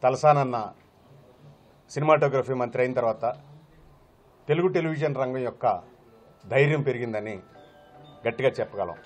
తలసానన్న cinematography మంత్రి అయిన తర్వాత తెలుగు టెలివిజన్ రంగం యొక్క ధైర్యం పెరిగిందని గట్టిగా చెప్పగలం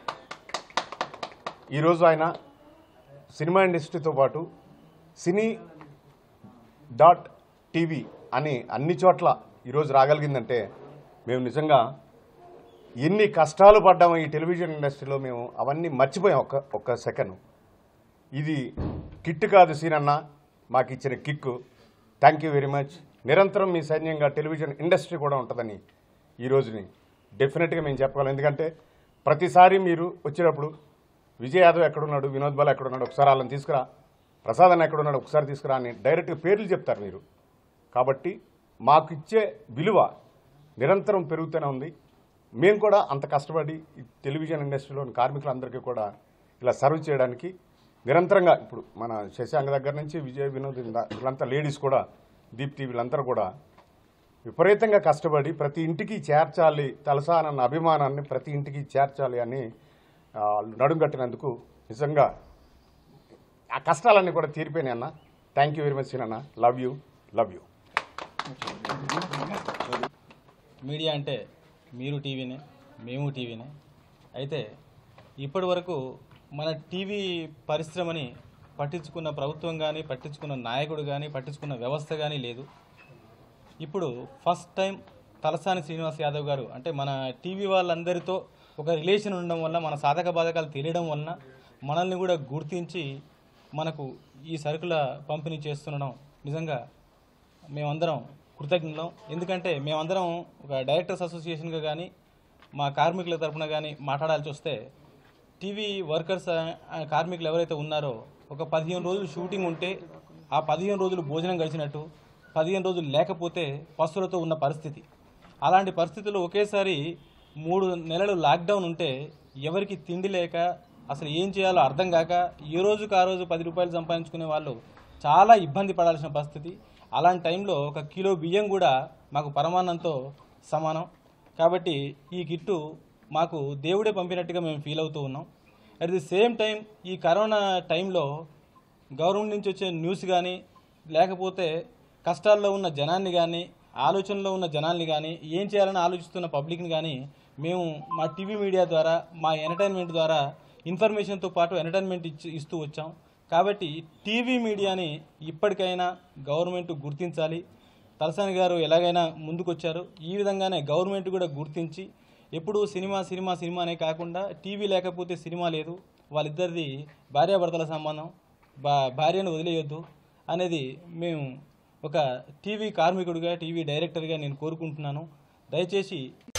ఈరోజు ఆయన సినిమా ఇండస్ట్రీతో పాటు సినీ డాట్ టీవీ అని అన్ని చోట్ల ఈరోజు రాగలిగిందంటే మేము నిజంగా ఎన్ని కష్టాలు పడ్డామో ఈ టెలివిజన్ ఇండస్ట్రీలో మేము అవన్నీ మర్చిపోయాం ఒక్క ఒక్క సెకండ్ ఇది కిట్ కాదు సీనన్న మాకు ఇచ్చిన kick thank you very much నిరంతరం మీ సైన్యంగా టెలివిజన్ ఇండస్ట్రీ కూడా ఉంటుందని ఈ రోజుని డెఫినెట్గా మేము చెప్పగలం ఎందుకంటే ప్రతిసారి మీరు వచ్చినప్పుడు విజయ్ యాదవ్ ఎక్కడున్నాడు వినోద్ బాల ఎక్కడున్నాడు ఒకసారి వాళ్ళని తీసుకురా ప్రసాద్ అన్న ఎక్కడున్నాడు ఒకసారి తీసుకురా అని డైరెక్ట్గా పేర్లు చెప్తారు మీరు కాబట్టి మాకు ఇచ్చే విలువ నిరంతరం పెరుగుతూనే ఉంది మేము కూడా అంత కష్టపడి ఈ టెలివిజన్ ఇండస్ట్రీలోని కార్మికులందరికీ కూడా ఇలా సర్వ్ చేయడానికి నిరంతరంగా ఇప్పుడు మన శశాంక్ దగ్గర నుంచి విజయ్ వినోద్ ఇందా- వీళ్ళంతా లేడీస్ కూడా దీప్తి వీళ్ళందరూ కూడా విపరీతంగా కష్టపడి ప్రతి ఇంటికి చేర్చాలి తలసానన్న అభిమానాన్ని ప్రతి ఇంటికి చేర్చాలి అని ఆ, నడుం కట్టినందుకు నిజంగా ఆ కష్టాలన్నీ కూడా తీరిపోయినాయి అన్న థ్యాంక్ యూ వెరీ మచ్ అన్న love you love you media అంటే మీరు టీవీనే మేము టీవీనే అయితే ఇప్పటి వరకు మన టీవీ పరిశ్రమని పట్టించుకున్న ప్రభుత్వం కానీ పట్టించుకున్న నాయకుడు కానీ పట్టించుకున్న వ్యవస్థ కానీ లేదు ఇప్పుడు ఫస్ట్ టైం తలసాని శ్రీనివాస్ యాదవ్ గారు అంటే మన టీవీ వాళ్ళందరితో ఒక రిలేషన్ ఉండడం వల్ల మన సాధక బాధకాలు తెలియడం వలన మనల్ని కూడా గుర్తించి మనకు ఈ సరుకుల పంపిణీ చేస్తుండడం నిజంగా మేమందరం కృతజ్ఞులం ఎందుకంటే మేమందరం ఒక డైరెక్టర్స్ అసోసియేషన్గా కానీ మా కార్మికుల తరపున కానీ మాట్లాడాల్సి వస్తే టీవీ వర్కర్స్ ఆ, కార్మికులు ఎవరైతే ఉన్నారో ఒక పదిహేను రోజులు షూటింగ్ ఉంటే ఆ పదిహేను రోజులు భోజనం గడిచినట్టు పదిహేను రోజులు లేకపోతే పస్తులతో ఉన్న పరిస్థితి అలాంటి పరిస్థితుల్లో ఒకేసారి మూడు నెలలు లాక్డౌన్ ఉంటే ఎవరికి తిండి లేక అసలు ఏం చేయాలో అర్థం కాక ఏ రోజుకు ఆ రోజు పది రూపాయలు సంపాదించుకునే వాళ్ళు చాలా ఇబ్బంది పడాల్సిన పరిస్థితి అలాంటి టైంలో ఒక కిలో బియ్యం కూడా మాకు పరమాన్నంతో సమానం కాబట్టి ఈ కిట్టు మాకు దేవుడే పంపినట్టుగా మేము ఫీల్ అవుతూ ఉన్నాం అట్ ది సేమ్ టైం ఈ కరోనా టైంలో గవర్నమెంట్ నుంచి వచ్చే న్యూస్ కానీ లేకపోతే కష్టాల్లో ఉన్న జనాన్ని కానీ ఆలోచనలో ఉన్న జనాల్ని కానీ ఏం చేయాలని ఆలోచిస్తున్న పబ్లిక్ని కానీ మేము మా టీవీ మీడియా ద్వారా మా ఎంటర్టైన్మెంట్ ద్వారా ఇన్ఫర్మేషన్తో పాటు ఎంటర్టైన్మెంట్ ఇచ్చి ఇస్తూ వచ్చాం కాబట్టి టీవీ మీడియాని ఇప్పటికైనా గవర్నమెంట్ గుర్తించాలి తలసాని గారు ఎలాగైనా ముందుకొచ్చారు ఈ విధంగానే గవర్నమెంట్ కూడా గుర్తించి ఎప్పుడు సినిమా సినిమా సినిమా అనే కాకుండా టీవీ లేకపోతే సినిమా లేదు వాళ్ళిద్దరిది భార్యాభర్తల సంబంధం బా భార్యను వదిలేయొద్దు అనేది మేము ఒక టీవీ కార్మికుడిగా టీవీ డైరెక్టర్గా నేను కోరుకుంటున్నాను దయచేసి